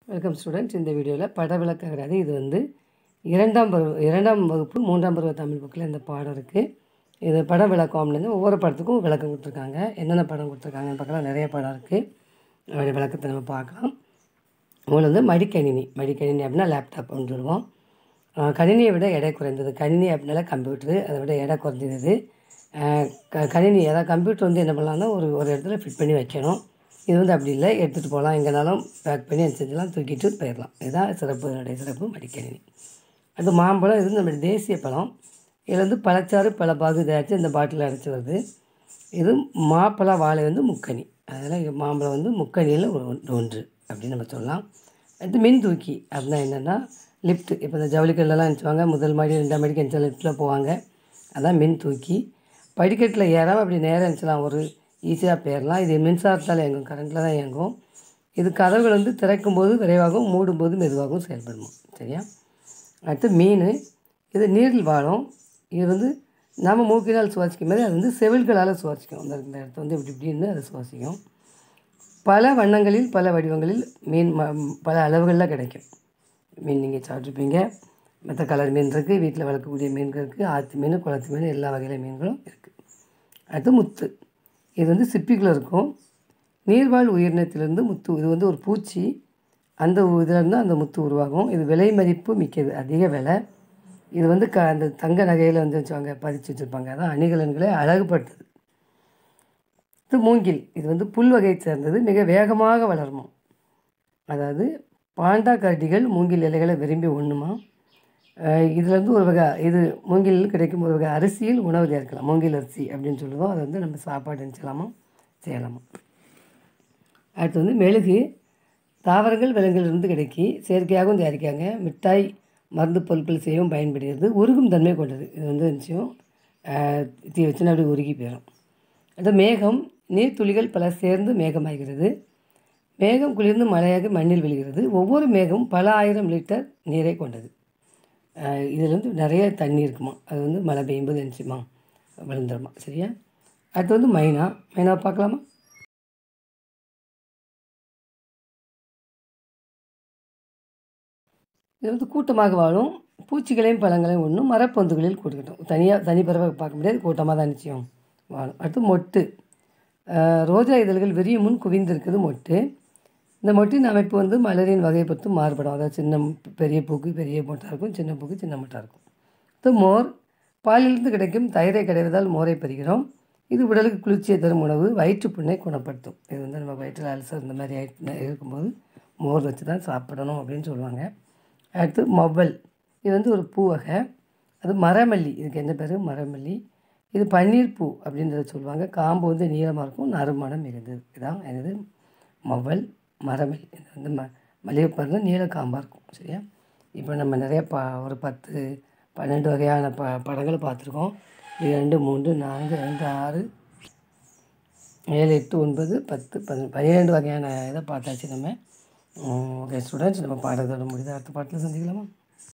welcome students இந்த வீடியோவில் பட விளக்க கிடையாது இது வந்து இரண்டாம் பருவ இரண்டாம் வகுப்பு மூன்றாம் பருவ தமிழ் புக்கில் இந்த பாடம் இருக்குது இது பட விளக்கம் அப்படின்னு ஒவ்வொரு படத்துக்கும் விளக்கம் கொடுத்துருக்காங்க என்னென்ன படம் கொடுத்துருக்காங்கன்னு பார்க்கலாம் நிறைய படம் இருக்குது அதோடைய விளக்கத்தை நம்ம பார்க்கலாம் முதல்ல வந்து மடிக்கணினி மடிக்கணினி அப்படின்னா லேப்டாப் அப்படின்னு சொல்லுவோம் ஆஹ் கணினியை விட எடை குறைந்தது கணினி அப்படின்னால கம்ப்யூட்டரு அதை விட எடை குறைஞ்சது ஆஹ் க கணினி அதாவது கம்ப்யூட்டர் வந்து என்ன பண்ணலாம்னா ஒரு ஒரு இடத்துல ஃபிட் பண்ணி வைக்கணும் இது வந்து அப்படி இல்லை எடுத்துகிட்டு போகலாம் எங்கேனாலும் பேக் பண்ணி என்ன செஞ்சலாம் தூக்கிட்டு போயிடலாம் இதுதான் சிறப்பு இதனுடைய சிறப்பு மடிக்கணினி அது மாம்பழம் இது நம்மளுடைய தேசிய பழம் இதில் வந்து பழச்சாறு பல பாகு தயாரித்து இந்த பாட்டில் அடைச்சி வருது இது மாப்பழ வாழை வந்து முக்கனி அதில் மாம்பழம் வந்து முக்கனியில் ஒன்று ஒன்று அப்படின்னு நம்ம சொல்லலாம் அடுத்து மின் தூக்கி அப்படின்னா என்னென்னா லிஃப்ட் இப்போ இந்த ஜவுளிக்கல்லாம் நினச்சுவாங்க முதல் மாடி ரெண்டாம் மாடிக்கு அஞ்சு லிஃப்ட்டில் போவாங்க அதான் மின் தூக்கி படிக்கட்டில் ஏறாமல் அப்படி நேரம் இருந்துச்சலாம் ஒரு ஈஸியாக போயிடலாம் இது மின்சாரத்தால் இயங்கும் கரண்ட்டில் தான் இயங்கும் இது கதவுகள் வந்து திறக்கும் போது விரைவாகவும் மூடும் போது மெதுவாகவும் செயல்படுமா சரியா அடுத்து மீன் இது நீரில் வாழும் இது வந்து நம்ம மூக்கினால் சுவாசிக்கும் போது அது வந்து செவில்களால் சுவாசிக்கும் அந்த இந்த இடத்த வந்து இப்படி இப்படின்னு அதை சுவாசிக்கும் பல வண்ணங்களில் பல வடிவங்களில் மீன் ம பல அளவுகளில் கிடைக்கும் மீன் நீங்கள் சாப்பிட்ருப்பீங்க மற்ற கலர் மீன் இருக்குது வீட்டில் வளர்க்கக்கூடிய மீன்கள் இருக்குது ஆற்று மீன் குளத்து மீன் எல்லா வகையில மீன்களும் இருக்குது அடுத்து முத்து இது வந்து சிப்பிக்குள்ள இருக்கும் நீர்வாழ் உயிரினத்திலிருந்து முத்து இது வந்து ஒரு பூச்சி அந்த இதிலேருந்து அந்த முத்து உருவாகும் இது விலை மதிப்பு மிக்கது அதிக விலை இது வந்து க அந்த தங்க நகையில் வந்து வச்சுவாங்க பதிச்சு வச்சுருப்பாங்க அதான் அணிகலன்களை அழகுபடுத்துது இது மூங்கில் இது வந்து புல் வகையை சேர்ந்தது மிக வேகமாக வளருமா அதாவது பாண்டா கரடிகள் மூங்கில் இலைகளை விரும்பி உண்ணுமா இதுலேருந்து ஒரு வகை இது மூங்கில் கிடைக்கும் ஒரு வகை அரிசியில் உணவு தயாரிக்கலாம் மூங்கில் அரிசி அப்படின்னு சொல்லுவோம் அதை வந்து நம்ம சாப்பாடு நினச்சலாமா செய்யலாமா அடுத்து வந்து மெழுகு தாவரங்கள் விலங்குகளிலிருந்து கிடைக்கி செயற்கையாகவும் தயாரிக்காங்க மிட்டாய் மருந்து பொருட்கள் செய்யவும் பயன்படுகிறது உருகும் தன்மை கொண்டது இது வந்து நிச்சயம் தீ வச்சுன்னா அப்படி உருகி போயிடும் அது மேகம் நீர்த்துளிகள் பல சேர்ந்து மேகமாகிறது மேகம் குளிர்ந்து மழையாக மண்ணில் விழுகிறது ஒவ்வொரு மேகமும் பல ஆயிரம் லிட்டர் நீரை கொண்டது இதில் வந்து நிறைய தண்ணி இருக்குமா அது வந்து மழை பெய்யும்போது நினச்சிமா விழுந்துருமா சரியா அடுத்து வந்து மைனா மைனா பார்க்கலாமா இது வந்து கூட்டமாக வாழும் பூச்சிகளையும் பழங்களையும் ஒன்றும் மரப்பொந்துகளில் கூட்டுக்கிட்டோம் தனியாக தனி பறவை பார்க்க முடியாது கூட்டமாக தான் நிச்சயம் வாழும் அடுத்து மொட்டு ரோஜா இதழ்கள் விரிய முன் குவிந்திருக்குது மொட்டு இந்த மொட்டின் அமைப்பு வந்து மலரின் வகையை பொறுத்து மாறுபடும் அதாவது சின்ன பெரிய பூக்கு பெரிய மொட்டாக இருக்கும் சின்ன பூக்கு சின்ன மொட்டாக இருக்கும் அடுத்து மோர் பாலிலிருந்து கிடைக்கும் தயிரை கிடைவதால் மோரை பெறுகிறோம் இது உடலுக்கு குளிர்ச்சியை தரும் உணவு வயிற்றுப்புண்ணை குணப்படுத்தும் இது வந்து நம்ம வயிற்றில் அல்சர் இந்த மாதிரி ஆயிட்டு இருக்கும்போது மோர் வச்சு தான் சாப்பிடணும் அப்படின்னு சொல்லுவாங்க அடுத்து மொவல் இது வந்து ஒரு பூ வகை அது மரமல்லி இதுக்கு என்ன பேர் மரமல்லி இது பன்னீர் பூ அப்படின்றத சொல்லுவாங்க காம்பு வந்து நீளமாக இருக்கும் நறுமணம் மிகுந்தது இதான் எனது மொவல் மரமல்லி இது வந்து ம மல்லிகை பாருங்கள் நீல காம்பாக இருக்கும் சரியா இப்போ நம்ம நிறைய ப ஒரு பத்து பன்னெண்டு வகையான ப படங்களை பார்த்துருக்கோம் இரண்டு மூன்று நான்கு ஐந்து ஆறு ஏழு எட்டு ஒன்பது பத்து பதி பன்னிரெண்டு வகையான இதை பார்த்தாச்சு நம்ம ஓகே ஸ்டூடெண்ட்ஸ் நம்ம பாடத்தோட முடிந்த அடுத்த பாட்டில் சந்திக்கலாமா